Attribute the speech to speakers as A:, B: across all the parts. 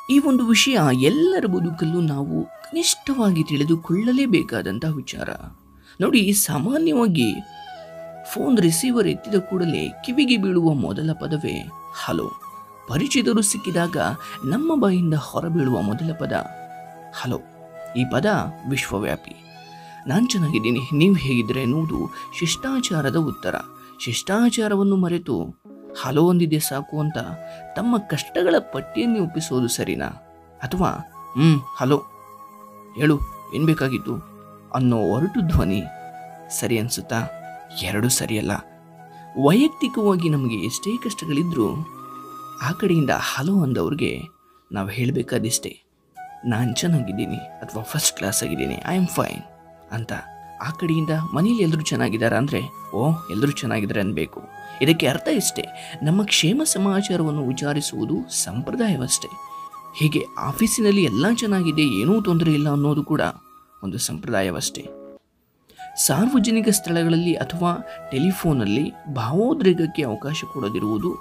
A: ಈ ಒಂದು ವಿಷಯ ಎಲ್ಲರ ಬದುಕಲ್ಲೂ ನಾವು ಕನಿಷ್ಠವಾಗಿ ತಿಳಿದುಕೊಳ್ಳಲೇಬೇಕಾದಂತಹ ವಿಚಾರ ನೋಡಿ ಸಾಮಾನ್ಯವಾಗಿ ಫೋನ್ ರಿಸೀವರ್ ಎತ್ತಿದ ಕೂಡಲೇ ಕಿವಿಗೆ ಬೀಳುವ ಮೊದಲ ಪದವೇ ಹಲೋ ಪರಿಚಿತರು ಸಿಕ್ಕಿದಾಗ ನಮ್ಮ ಬಾಯಿಂದ ಹೊರಬೀಳುವ ಮೊದಲ ಪದ ಹಲೋ ಈ ಪದ ವಿಶ್ವವ್ಯಾಪಿ ನಾನು ಚೆನ್ನಾಗಿದ್ದೀನಿ ನೀವು ಹೇಗಿದ್ರೆ ಎನ್ನುವುದು ಶಿಷ್ಟಾಚಾರದ ಉತ್ತರ ಶಿಷ್ಟಾಚಾರವನ್ನು ಮರೆತು ಹಲೋ ಒಂದಿದೆ ಸಾಕು ಅಂತ ತಮ್ಮ ಕಷ್ಟಗಳ ಪಟ್ಟಿಯನ್ನು ಒಪ್ಪಿಸೋದು ಸರಿನಾ ಅಥವಾ ಹ್ಮ್ ಹಲೋ ಹೇಳು ಏನ್ ಬೇಕಾಗಿತ್ತು ಅನ್ನೋ ಒರಟು ಧ್ವನಿ ಸರಿ ಅನ್ಸುತ್ತಾ ಎರಡೂ ಸರಿಯಲ್ಲ ವೈಯಕ್ತಿಕವಾಗಿ ನಮಗೆ ಎಷ್ಟೇ ಕಷ್ಟಗಳಿದ್ರೂ ಆ ಕಡೆಯಿಂದ ಹಲೋ ಅಂದವ್ರಿಗೆ ನಾವು ಹೇಳಬೇಕಾದಿಷ್ಟೇ ನಾನು ಚೆನ್ನಾಗಿದ್ದೀನಿ ಅಥವಾ ಫಸ್ಟ್ ಕ್ಲಾಸ್ ಆಗಿದ್ದೀನಿ ಐ ಆಮ್ ಫೈನ್ ಅಂತ ಆ ಕಡೆಯಿಂದ ಮನೇಲಿ ಎಲ್ಲರೂ ಚೆನ್ನಾಗಿದ್ದಾರೆ ಅಂದರೆ ಓ ಎಲ್ಲರೂ ಚೆನ್ನಾಗಿದ್ದಾರೆ ಅನ್ಬೇಕು ಇದಕ್ಕೆ ಅರ್ಥ ಇಷ್ಟೇ ನಮ್ಮ ಕ್ಷೇಮ ಸಮಾಚಾರವನ್ನು ವಿಚಾರಿಸುವುದು ಸಂಪ್ರದಾಯವಷ್ಟೇ ಹೀಗೆ ಆಫೀಸಿನಲ್ಲಿ ಎಲ್ಲ ಚೆನ್ನಾಗಿದೆ ಏನೂ ತೊಂದರೆ ಇಲ್ಲ ಅನ್ನೋದು ಕೂಡ ಒಂದು ಸಂಪ್ರದಾಯವಷ್ಟೇ ಸಾರ್ವಜನಿಕ ಸ್ಥಳಗಳಲ್ಲಿ ಅಥವಾ ಟೆಲಿಫೋನಲ್ಲಿ ಭಾವೋದ್ರೇಕಕ್ಕೆ ಅವಕಾಶ ಕೊಡದಿರುವುದು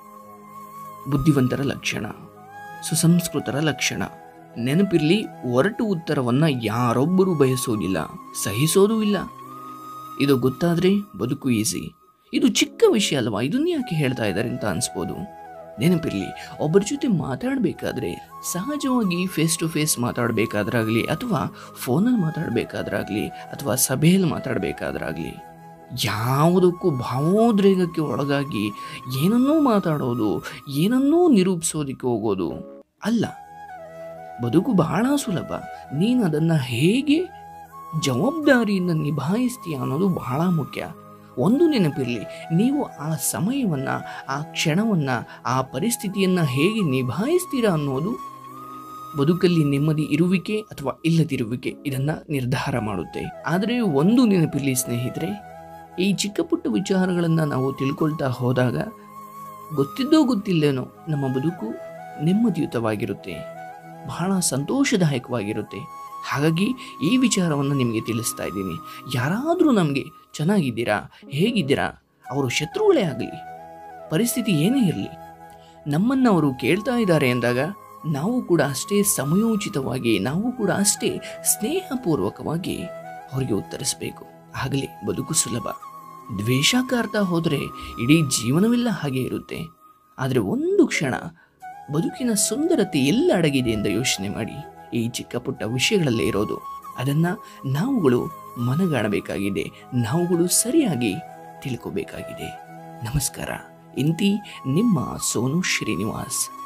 A: ಬುದ್ಧಿವಂತರ ಲಕ್ಷಣ ಸುಸಂಸ್ಕೃತರ ಲಕ್ಷಣ ನೆನಪಿರ್ಲಿ ಒರಟು ಉತ್ತರವನ್ನ ಯಾರೊಬ್ಬರೂ ಬಯಸೋದಿಲ್ಲ ಸಹಿಸೋದೂ ಇಲ್ಲ ಇದು ಗೊತ್ತಾದ್ರೆ ಬದುಕು ಈಸಿ ಇದು ಚಿಕ್ಕ ವಿಷಯ ಅಲ್ವಾ ಇದನ್ನ ಯಾಕೆ ಹೇಳ್ತಾ ಇದ್ದಾರೆ ಅಂತ ಅನ್ಸ್ಬೋದು ನೆನಪಿರ್ಲಿ ಒಬ್ಬರ ಜೊತೆ ಮಾತಾಡಬೇಕಾದ್ರೆ ಸಹಜವಾಗಿ ಫೇಸ್ ಟು ಫೇಸ್ ಮಾತಾಡಬೇಕಾದ್ರಾಗಲಿ ಅಥವಾ ಫೋನಲ್ಲಿ ಮಾತಾಡಬೇಕಾದ್ರಾಗಲಿ ಅಥವಾ ಸಭೆಯಲ್ಲಿ ಮಾತಾಡಬೇಕಾದ್ರಾಗಲಿ ಯಾವುದಕ್ಕೂ ಭಾವೋದ್ರೇಕಕ್ಕೆ ಒಳಗಾಗಿ ಏನನ್ನೂ ಮಾತಾಡೋದು ಏನನ್ನೂ ನಿರೂಪಿಸೋದಕ್ಕೆ ಹೋಗೋದು ಅಲ್ಲ ಬದುಕು ಬಹಳ ಸುಲಭ ನೀನು ಅದನ್ನು ಹೇಗೆ ಜವಾಬ್ದಾರಿಯಿಂದ ನಿಭಾಯಿಸ್ತೀಯ ಅನ್ನೋದು ಬಹಳ ಮುಖ್ಯ ಒಂದು ನೆನಪಿರಲಿ ನೀವು ಆ ಸಮಯವನ್ನು ಆ ಕ್ಷಣವನ್ನು ಆ ಪರಿಸ್ಥಿತಿಯನ್ನು ಹೇಗೆ ನಿಭಾಯಿಸ್ತೀರಾ ಅನ್ನೋದು ಬದುಕಲ್ಲಿ ನೆಮ್ಮದಿ ಇರುವಿಕೆ ಅಥವಾ ಇಲ್ಲದಿರುವಿಕೆ ಇದನ್ನು ನಿರ್ಧಾರ ಮಾಡುತ್ತೆ ಆದರೆ ಒಂದು ನೆನಪಿರಲಿ ಸ್ನೇಹಿತರೆ ಈ ಚಿಕ್ಕ ಪುಟ್ಟ ವಿಚಾರಗಳನ್ನು ನಾವು ತಿಳ್ಕೊಳ್ತಾ ಹೋದಾಗ ಗೊತ್ತಿದ್ದೋ ಗೊತ್ತಿಲ್ಲೇನೋ ನಮ್ಮ ಬದುಕು ನೆಮ್ಮದಿಯುತವಾಗಿರುತ್ತೆ ಬಹಳ ಸಂತೋಷದಾಯಕವಾಗಿರುತ್ತೆ ಹಾಗಾಗಿ ಈ ವಿಚಾರವನ್ನು ನಿಮಗೆ ತಿಳಿಸ್ತಾ ಇದ್ದೀನಿ ಯಾರಾದರೂ ನಮಗೆ ಚೆನ್ನಾಗಿದ್ದೀರಾ ಹೇಗಿದ್ದೀರಾ ಅವರು ಶತ್ರುಗಳೇ ಆಗಲಿ ಪರಿಸ್ಥಿತಿ ಏನೇ ಇರಲಿ ನಮ್ಮನ್ನು ಅವರು ಕೇಳ್ತಾ ಇದ್ದಾರೆ ಎಂದಾಗ ನಾವು ಕೂಡ ಅಷ್ಟೇ ಸಮಯೋಚಿತವಾಗಿ ನಾವು ಕೂಡ ಅಷ್ಟೇ ಸ್ನೇಹಪೂರ್ವಕವಾಗಿ ಅವರಿಗೆ ಉತ್ತರಿಸಬೇಕು ಆಗಲೇ ಬದುಕು ಸುಲಭ ದ್ವೇಷ ಕಾರ್ತಾ ಹೋದರೆ ಇಡೀ ಜೀವನವೆಲ್ಲ ಹಾಗೆ ಇರುತ್ತೆ ಆದರೆ ಒಂದು ಕ್ಷಣ ಬದುಕಿನ ಸುಂದರತೆ ಎಲ್ಲ ಅಡಗಿದೆ ಎಂದು ಯೋಚನೆ ಮಾಡಿ ಈ ಚಿಕ್ಕ ಪುಟ್ಟ ವಿಷಯಗಳಲ್ಲೇ ಇರೋದು ಅದನ್ನು ನಾವುಗಳು ಮನಗಾಣಬೇಕಾಗಿದೆ ನಾವುಗಳು ಸರಿಯಾಗಿ ತಿಳ್ಕೋಬೇಕಾಗಿದೆ ನಮಸ್ಕಾರ ಇಂತಿ ನಿಮ್ಮ ಸೋನು ಶ್ರೀನಿವಾಸ್